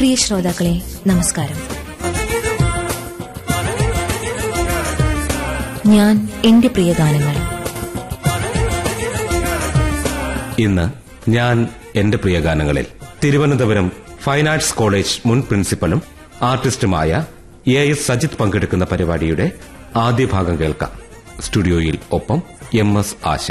പ്രിയ ശ്രോതാക്കളെ നമസ്കാരം ഞാൻ എന്റെ പ്രിയ ഗാനങ്ങൾ ഇന്ന് ഞാൻ എന്റെ പ്രിയ ഗാനങ്ങളിൽ തിരുവനന്തപുരം ഫൈൻ ആർട്സ് കോളേജ് മുൻ പ്രിൻസിപ്പലും ആർട്ടിസ്റ്റുമായ എ എസ് സജിത് പങ്കെടുക്കുന്ന പരിപാടിയുടെ ആദ്യ ഭാഗം കേൾക്കാം സ്റ്റുഡിയോയിൽ ഒപ്പം എം എസ് ആശ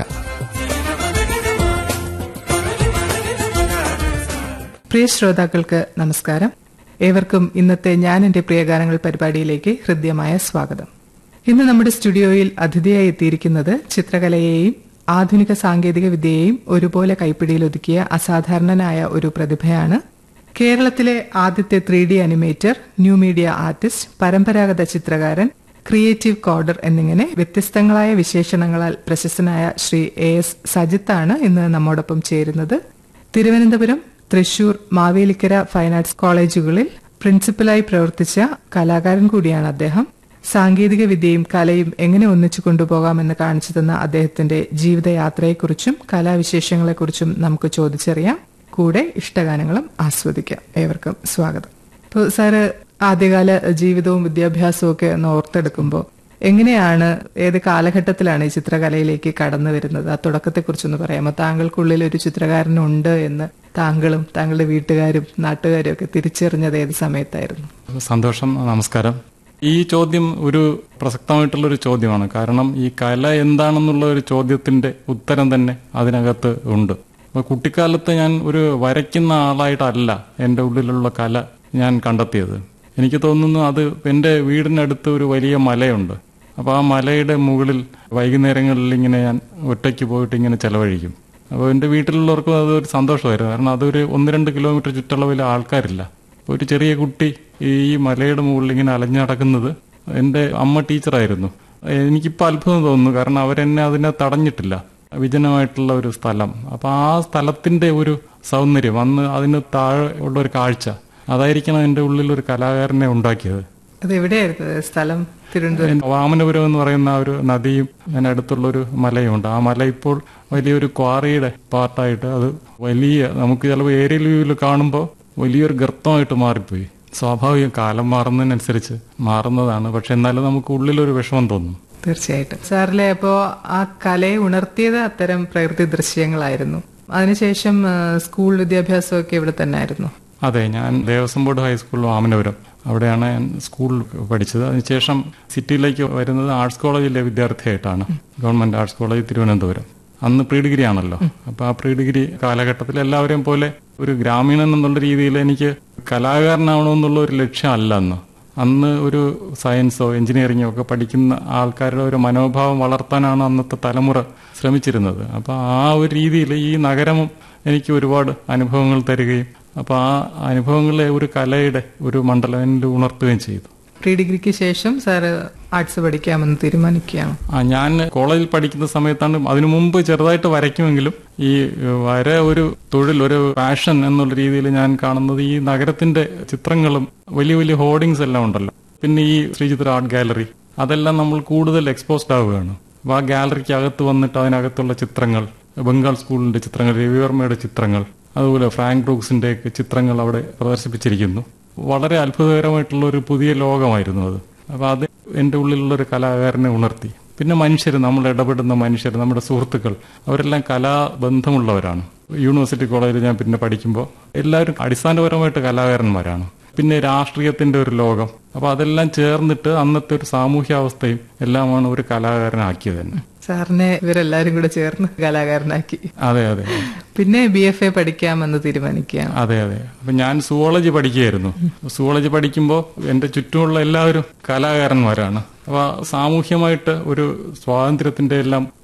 പ്രിയ ശ്രോതാക്കൾക്ക് നമസ്കാരം ഏവർക്കും ഇന്നത്തെ ഞാൻ എന്റെ പ്രിയഗാനങ്ങൾ പരിപാടിയിലേക്ക് ഹൃദ്യമായ സ്വാഗതം ഇന്ന് നമ്മുടെ സ്റ്റുഡിയോയിൽ അതിഥിയായി എത്തിയിരിക്കുന്നത് ചിത്രകലയെയും ആധുനിക സാങ്കേതിക വിദ്യയെയും ഒരുപോലെ കൈപ്പിടിയിൽ ഒതുക്കിയ അസാധാരണനായ ഒരു പ്രതിഭയാണ് കേരളത്തിലെ ആദ്യത്തെ three D animator new media artist പരമ്പരാഗത ചിത്രകാരൻ ക്രിയേറ്റീവ് കോഡർ എന്നിങ്ങനെ വ്യത്യസ്തങ്ങളായ വിശേഷണങ്ങളാൽ പ്രശസ്തനായ ശ്രീ എ എസ് സജിത്താണ് ഇന്ന് നമ്മോടൊപ്പം ചേരുന്നത് തിരുവനന്തപുരം തൃശൂർ മാവേലിക്കര ഫൈൻ ആർട്സ് കോളേജുകളിൽ പ്രിൻസിപ്പലായി പ്രവർത്തിച്ച കലാകാരൻ കൂടിയാണ് അദ്ദേഹം സാങ്കേതിക വിദ്യയും കലയും എങ്ങനെ ഒന്നിച്ചു കൊണ്ടുപോകാമെന്ന് കാണിച്ചു തന്ന അദ്ദേഹത്തിന്റെ ജീവിതയാത്രയെക്കുറിച്ചും കലാവിശേഷങ്ങളെക്കുറിച്ചും നമുക്ക് ചോദിച്ചറിയാം കൂടെ ഇഷ്ടഗാനങ്ങളും ആസ്വദിക്കാം ഏവർക്കും സ്വാഗതം ഇപ്പോൾ സാറ് ആദ്യകാല ജീവിതവും വിദ്യാഭ്യാസവും ഒക്കെ ഒന്ന് ഓർത്തെടുക്കുമ്പോൾ എങ്ങനെയാണ് ഏത് കാലഘട്ടത്തിലാണ് ഈ ചിത്രകലയിലേക്ക് കടന്നു വരുന്നത് ആ തുടക്കത്തെക്കുറിച്ചൊന്ന് പറയാമോ താങ്കൾക്കുള്ളിൽ ഒരു ചിത്രകാരനുണ്ട് എന്ന് താങ്കളും താങ്കളുടെ വീട്ടുകാരും നാട്ടുകാരും ഒക്കെ തിരിച്ചറിഞ്ഞത് ഏത് സമയത്തായിരുന്നു സന്തോഷം നമസ്കാരം ഈ ചോദ്യം ഒരു പ്രസക്തമായിട്ടുള്ള ഒരു ചോദ്യമാണ് കാരണം ഈ കല എന്താണെന്നുള്ള ഒരു ചോദ്യത്തിന്റെ ഉത്തരം തന്നെ അതിനകത്ത് ഉണ്ട് അപ്പൊ കുട്ടിക്കാലത്ത് ഞാൻ ഒരു വരയ്ക്കുന്ന ആളായിട്ടല്ല എൻ്റെ ഉള്ളിലുള്ള കല ഞാൻ കണ്ടെത്തിയത് എനിക്ക് തോന്നുന്നു അത് എൻ്റെ വീടിനടുത്ത് ഒരു വലിയ മലയുണ്ട് അപ്പോൾ ആ മലയുടെ മുകളിൽ വൈകുന്നേരങ്ങളിൽ ഇങ്ങനെ ഞാൻ ഒറ്റയ്ക്ക് പോയിട്ട് ഇങ്ങനെ ചെലവഴിക്കും അപ്പോൾ എൻ്റെ വീട്ടിലുള്ളവർക്കും അതൊരു സന്തോഷമായിരുന്നു കാരണം അതൊരു ഒന്ന് രണ്ട് കിലോമീറ്റർ ചുറ്റളവിൽ ആൾക്കാരില്ല ഒരു ചെറിയ കുട്ടി ഈ മലയുടെ മുകളിൽ ഇങ്ങനെ അലഞ്ഞു നടക്കുന്നത് എൻ്റെ അമ്മ ടീച്ചറായിരുന്നു എനിക്കിപ്പോൾ അത്ഭുതം തോന്നുന്നു കാരണം അവരെന്നെ അതിനെ തടഞ്ഞിട്ടില്ല വിജനമായിട്ടുള്ള ഒരു സ്ഥലം അപ്പൊ ആ സ്ഥലത്തിന്റെ ഒരു സൗന്ദര്യം അന്ന് അതിന് താഴെ ഉള്ള ഒരു കാഴ്ച അതായിരിക്കണം എൻ്റെ ഉള്ളിൽ ഒരു കലാകാരനെ ഉണ്ടാക്കിയത് അത് എവിടെയായിരുന്നു സ്ഥലം തിരുവനന്തപുരം വാമനപുരം എന്ന് പറയുന്ന ആ ഒരു നദിയും അതിനടുത്തുള്ള ഒരു മലയുണ്ട് ആ മല ഇപ്പോൾ വലിയൊരു ക്വാറിയുടെ പാർട്ടായിട്ട് അത് വലിയ നമുക്ക് ചിലപ്പോൾ ഏരിയൽ വ്യൂവിൽ കാണുമ്പോൾ വലിയൊരു ഗർത്തമായിട്ട് മാറിപ്പോയി സ്വാഭാവികം കാലം മാറുന്നതിനനുസരിച്ച് മാറുന്നതാണ് പക്ഷെ എന്നാലും നമുക്ക് ഉള്ളിലൊരു വിഷമം തോന്നും തീർച്ചയായിട്ടും സാറിലെ അപ്പോ ആ കലയെ ഉണർത്തിയത് അത്തരം പ്രകൃതി ദൃശ്യങ്ങളായിരുന്നു അതിനുശേഷം ആ, സ്കൂൾ വിദ്യാഭ്യാസമൊക്കെ ഇവിടെ തന്നെ ആയിരുന്നു അതെ ഞാൻ ദേവസ്വം ബോർഡ് ഹൈസ്കൂൾ വാമനപുരം അവിടെയാണ് ഞാൻ സ്കൂളിൽ പഠിച്ചത് അതിനുശേഷം സിറ്റിയിലേക്ക് വരുന്നത് ആർട്സ് കോളേജിലെ വിദ്യാർത്ഥിയായിട്ടാണ് ഗവൺമെന്റ് ആർട്സ് കോളേജ് തിരുവനന്തപുരം അന്ന് പ്രീ ഡിഗ്രി ആണല്ലോ അപ്പൊ ആ പ്രീ ഡിഗ്രി കാലഘട്ടത്തിൽ എല്ലാവരെയും പോലെ ഒരു ഗ്രാമീണൻ എന്നുള്ള രീതിയിൽ എനിക്ക് കലാകാരനാവണമെന്നുള്ള ഒരു ലക്ഷ്യമല്ല അന്ന് അന്ന് ഒരു സയൻസോ എഞ്ചിനീയറിങ്ങോ ഒക്കെ പഠിക്കുന്ന ആൾക്കാരുടെ ഒരു മനോഭാവം വളർത്താനാണ് അന്നത്തെ തലമുറ ശ്രമിച്ചിരുന്നത് അപ്പൊ ആ ഒരു രീതിയിൽ ഈ നഗരവും എനിക്ക് ഒരുപാട് അനുഭവങ്ങൾ തരികയും അപ്പൊ ആ അനുഭവങ്ങളെ ഒരു കലയുടെ ഒരു മണ്ഡലം എന്നിൽ ഉണർത്തുകയും ചെയ്തു പ്രീ ഡിഗ്രിക്ക് ശേഷം സാറ് ആർട്സ് പഠിക്കാമെന്ന് തീരുമാനിക്കുകയാണ് ആ ഞാൻ കോളേജിൽ പഠിക്കുന്ന സമയത്താണ് അതിനു മുമ്പ് ചെറുതായിട്ട് വരയ്ക്കുമെങ്കിലും ഈ വര ഒരു തൊഴിൽ ഒരു പാഷൻ എന്നുള്ള രീതിയിൽ ഞാൻ കാണുന്നത് ഈ നഗരത്തിന്റെ ചിത്രങ്ങളും വലിയ വലിയ ഹോർഡിങ്സ് എല്ലാം ഉണ്ടല്ലോ പിന്നെ ഈ ശ്രീചിത്ര ആർട്ട് ഗാലറി അതെല്ലാം നമ്മൾ കൂടുതൽ എക്സ്പോസ്ഡ് ആവുകയാണ് അപ്പൊ ആ ഗാലറിക്ക് അകത്ത് വന്നിട്ട് അതിനകത്തുള്ള ചിത്രങ്ങൾ ബംഗാൾ സ്കൂളിന്റെ ചിത്രങ്ങൾ രവിവർമ്മയുടെ ചിത്രങ്ങൾ അതുപോലെ ഫ്രാങ്ക് ബ്രൂക്സിന്റെ ഒക്കെ ചിത്രങ്ങൾ അവിടെ പ്രദർശിപ്പിച്ചിരിക്കുന്നു വളരെ അത്ഭുതകരമായിട്ടുള്ള ഒരു പുതിയ ലോകമായിരുന്നു അത് അപ്പൊ അത് എന്റെ ഉള്ളിലുള്ള ഒരു കലാകാരനെ ഉണർത്തി പിന്നെ മനുഷ്യർ നമ്മൾ ഇടപെടുന്ന മനുഷ്യർ നമ്മുടെ സുഹൃത്തുക്കൾ അവരെല്ലാം കലാബന്ധമുള്ളവരാണ് യൂണിവേഴ്സിറ്റി കോളേജിൽ ഞാൻ പിന്നെ പഠിക്കുമ്പോൾ എല്ലാവരും അടിസ്ഥാനപരമായിട്ട് കലാകാരന്മാരാണ് പിന്നെ രാഷ്ട്രീയത്തിന്റെ ഒരു ലോകം അപ്പൊ അതെല്ലാം ചേർന്നിട്ട് അന്നത്തെ ഒരു സാമൂഹ്യാവസ്ഥയും എല്ലാമാണ് ഒരു കലാകാരനാക്കിയത് തന്നെ സാറിനെ ഇവരെല്ലാരും കൂടെ ചേർന്ന് കലാകാരനാക്കി അതെ അതെ പിന്നെ ബി എഫ് എ പഠിക്കാമെന്ന് തീരുമാനിക്കുകയാണ് അതെ അതെ അപ്പൊ ഞാൻ സുവോളജി പഠിക്കുകയായിരുന്നു സുവോളജി പഠിക്കുമ്പോൾ എന്റെ ചുറ്റുമുള്ള എല്ലാവരും കലാകാരന്മാരാണ് അപ്പൊ സാമൂഹ്യമായിട്ട് ഒരു സ്വാതന്ത്ര്യത്തിന്റെ എല്ലാം